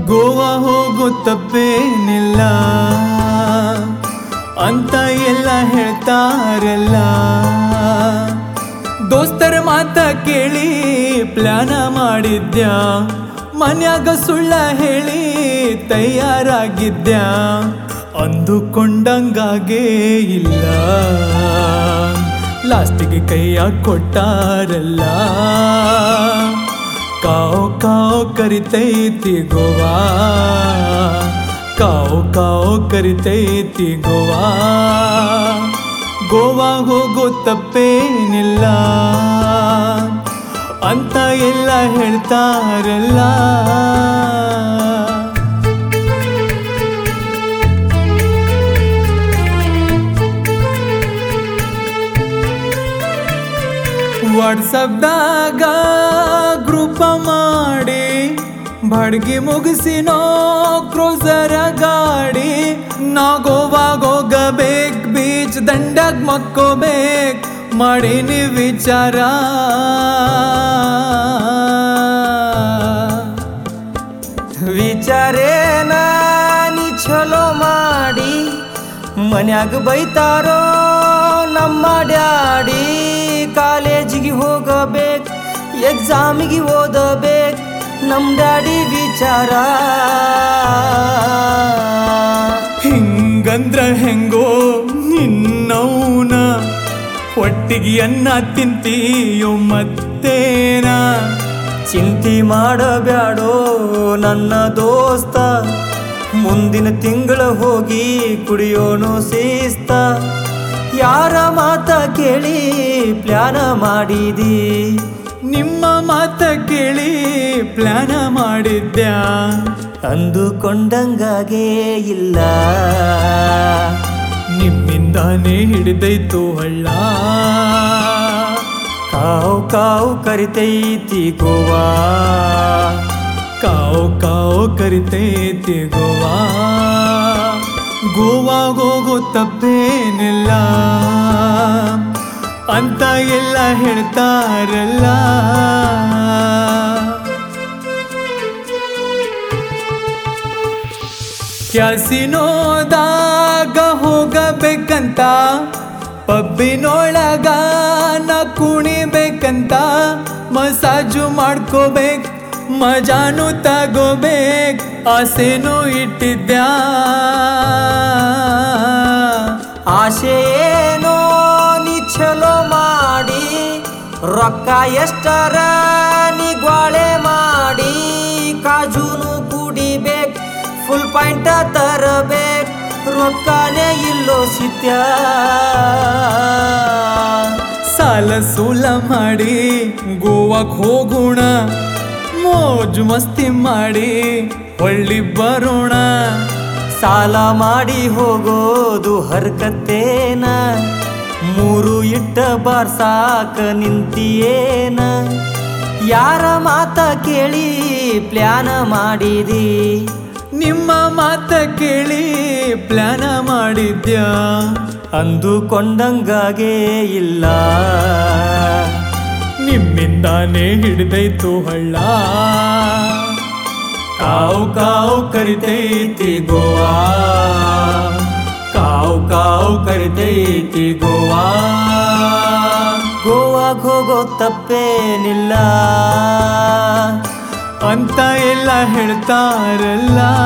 ಗೋವಾ ಹೋಗೋ ತಪ್ಪೇನಿಲ್ಲ ಅಂತ ಎಲ್ಲ ಹೇಳ್ತಾರಲ್ಲ ದೋಸ್ತರ ಮಾತ ಕೇಳಿ ಪ್ಲಾನ ಮಾಡಿದ್ಯಾ ಮನ್ಯಾಗ ಸುಳ್ಳ ಹೇಳಿ ತಯಾರಾಗಿದ್ಯಾ ಅಂದುಕೊಂಡಂಗಾಗೇ ಇಲ್ಲ ಲಾಸ್ಟಿಗೆ ಕೈಯ ಕೊಟ್ಟಾರಲ್ಲ ಕಾವು ಕಾವು ಕರಿತೈತಿ ಗೋವಾ ಕಾವು ಕಾವು ಕರಿತೈತಿ ಗೋವಾ ಗೋವಾ ಹೋಗೋ ತಪ್ಪೇನಿಲ್ಲ ಅಂತ ಎಲ್ಲ ಹೇಳ್ತಾರಲ್ಲ ವಾಟ್ಸಪ್ದಾಗ ಗ್ರೂಪ ಮಾಡಿ ಬಾಡ್ಗಿ ಮುಗಿಸಿನೋ ಕ್ರೋಸರ ಗಾಡಿ ನಾ ಗೋವಾಗ ಹೋಗಬೇಕ್ ಬೀಚ್ ದಂಡಾಗ್ ಮಕ್ಕೋಬೇಕ್ ಮಾಡೀನಿ ವಿಚಾರ ವಿಚಾರೇನ ನೀ ಚಲೋ ಮಾಡಿ ಮನ್ಯಾಗ ಬೈತಾರೋ ನಮ್ಮ ಡ್ಯಾಡಿ ಕಾಲೇಜಿಗೆ ಹೋಗಬೇಕು ಎಕ್ಸಾಮಿಗೆ ಓದಬೇಕು ನಮ್ಮ ಡ್ಯಾಡಿ ವಿಚಾರ ಹಿಂಗಂದ್ರ ಹೆಂಗೋ ನಿನ್ನೌನ ಒಟ್ಟಿಗೆ ಅನ್ನ ತಿಂತೀಯೋ ಮತ್ತೇನ ಚಿಂತೆ ಮಾಡಬ್ಯಾಡೋ ನನ್ನ ದೋಸ್ತ ಮುಂದಿನ ತಿಂಗಳ ಹೋಗಿ ಕುಡಿಯೋನು ಶಿಸ್ತ ಯಾರ ಮಾತ ಕೇಳಿ ಪ್ಲಾನ ಮಾಡಿದಿ ನಿಮ್ಮ ಮಾತ ಕೇಳಿ ಪ್ಲಾನ ಮಾಡಿದ್ಯಾ ಅಂದುಕೊಂಡಂಗಾಗೇ ಇಲ್ಲ ನಿಮ್ಮಿಂದಾನೇ ಹಿಡಿದೈತು ಹಳ್ಳ ಕಾವು ಕಾವು ಕರಿತೈತಿ ಗೋವಾ ಕಾವು ಕಾವು ಕರಿತೈತಿ ಗೋವಾ ಗೋವಾಗ ಹೋಗೋ ತಪ್ಪೇನಿಲ್ಲ ಅಂತ ಎಲ್ಲ ಹೇಳ್ತಾರಲ್ಲ ಕ್ಯಾಸಿನೋದಾಗ ಹೋಗಬೇಕಂತ ಪಬ್ಬಿನೊಳಗ ನಾ ಕುಣಿಬೇಕಂತ ಮಸಾಜು ಮಾಡ್ಕೋಬೇಕ್ ಮಜಾನು ತಗೋಬೇಕ್ ಆಸೆನೂ ಇಟ್ಟಿದ್ಯಾ ಆಸೆ ಏನೋ ನೀ ಚಲೋ ಮಾಡಿ ರೊಕ್ಕ ಎಷ್ಟರ ನೀ ಗ್ವಾಳೆ ಮಾಡಿ ಕಾಜೂನು ಕುಡಿಬೇಕು ಫುಲ್ ಪಾಯಿಂಟ ತರಬೇಕು ರೊಕ್ಕನೇ ಇಲ್ಲೋ ಸಿತ್ಯ ಸಾಲ ಸೂಲ ಮಾಡಿ ಗೋವಾಕ್ ಹೋಗೋಣ ಮೋಜು ಮಸ್ತಿ ಮಾಡಿ ಹೊಳ್ಳಿ ಬರೋಣ ಸಾಲ ಮಾಡಿ ಹೋಗೋದು ಹರ್ಕತ್ತೇನ ಮೂರು ಇಟ್ಟ ಬಾರ್ಸಾಕ ನಿಂತಿಯೇನ ಯಾರ ಮಾತ ಕೇಳಿ ಪ್ಲಾನ ಮಾಡಿದಿ ನಿಮ್ಮ ಮಾತ ಕೇಳಿ ಪ್ಲಾನ ಮಾಡಿದ್ಯಾ ಅಂದುಕೊಂಡಂಗಾಗೇ ಇಲ್ಲ ನಿಮ್ಮಿಂದಾನೇ ಹಿಡಿದೈತು ಹಳ್ಳ ಕಾವು ಕಾವು ಕರಿತೈತಿ ಗೋವಾ ಕಾವು ಕಾವು ಕರಿತೈತಿ ಗೋವಾ ಗೋವಾಗ್ ಹೋಗೋ ತಪ್ಪೇನಿಲ್ಲ ಅಂತ ಎಲ್ಲ ಹೇಳ್ತಾರಲ್ಲ